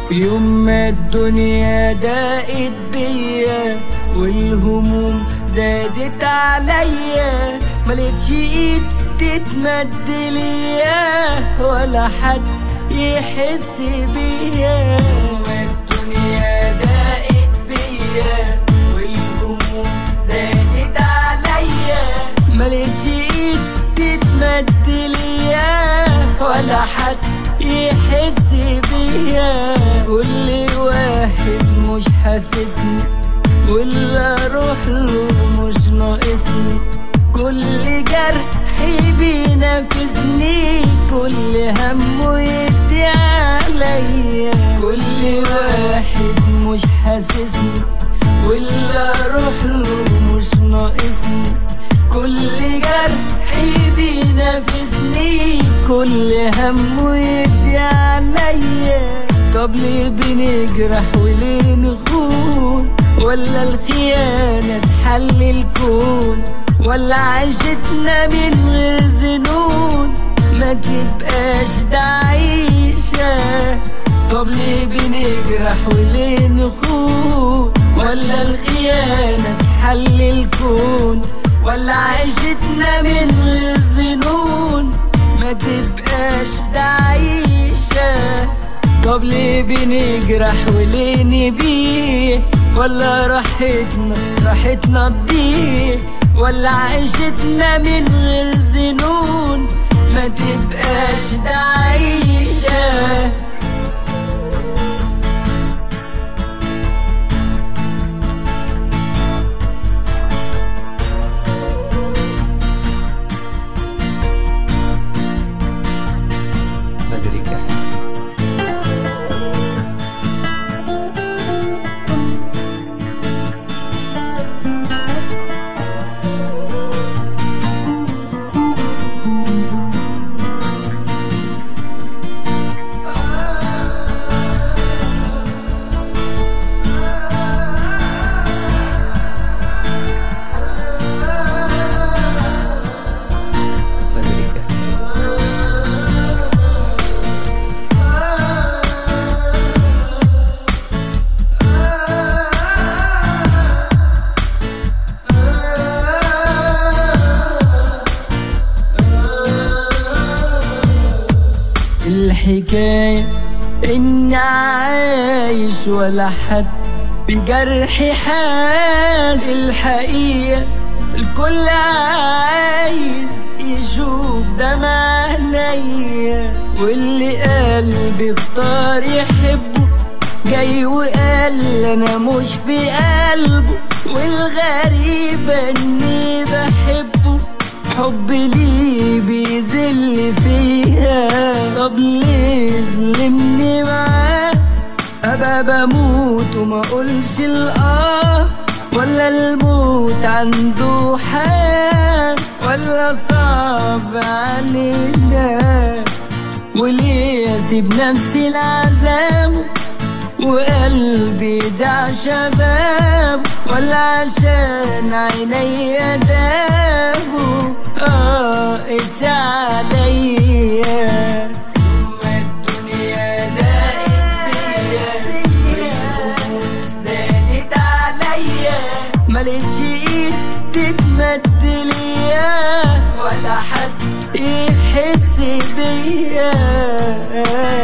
يوم ما الدنيا ضاقت بيا والهموم زادت عليا ملقتش ايد تتمد ليا ولا حد يحس بيا ما الدنيا ضاقت بيا والهموم زادت عليا ملقتش ايد تتمد ليا ولا حد يحس بيا كل واحد مش حاسسني واللي اروح له مش ناقصني كل جرح بينافسني كل همه يدي عليا كل واحد مش حاسسني واللي اروح له مش ناقصني كل جرح بينافسني كل همه يدي عليا طب ليه بنجرح وليه نخون ولا الخيانة تحل الكون ولا عيشتنا من غير ذنون ما تبقاش ده عيشة طب ليه بنجرح وليه نخون ولا الخيانة تحل الكون ولا عيشتنا من غير ذنون ما تبقاش ده عيشة طب ليه بنجرح وليه نبيع ولا راحتنا راحتنا تضيع ولا عيشتنا من غير ذنون ما تبقاش ده عيشه بدري كحل بدري كحل الحكاية إني عايش ولا حد بجرحي حاس الحقيقة الكل عايز يشوف دمع عينيا واللي قلبي اختار يحبه جاي وقال انا مش في قلبه والغريبة اني بحبه حب ليه بيذل فيها طب ليه ظلمني معاه ابقى بموت وما اقولش الاه ولا الموت عنده حال ولا صعب علينا وليه اسيب نفسي العذاب وقلبي ده شباب ولا عشان عيني دابوا اه قس عليا ما الدنيا ضاقت بيا زادت عليا ماليش ايد تتمد ليا ولا حد يحس بيا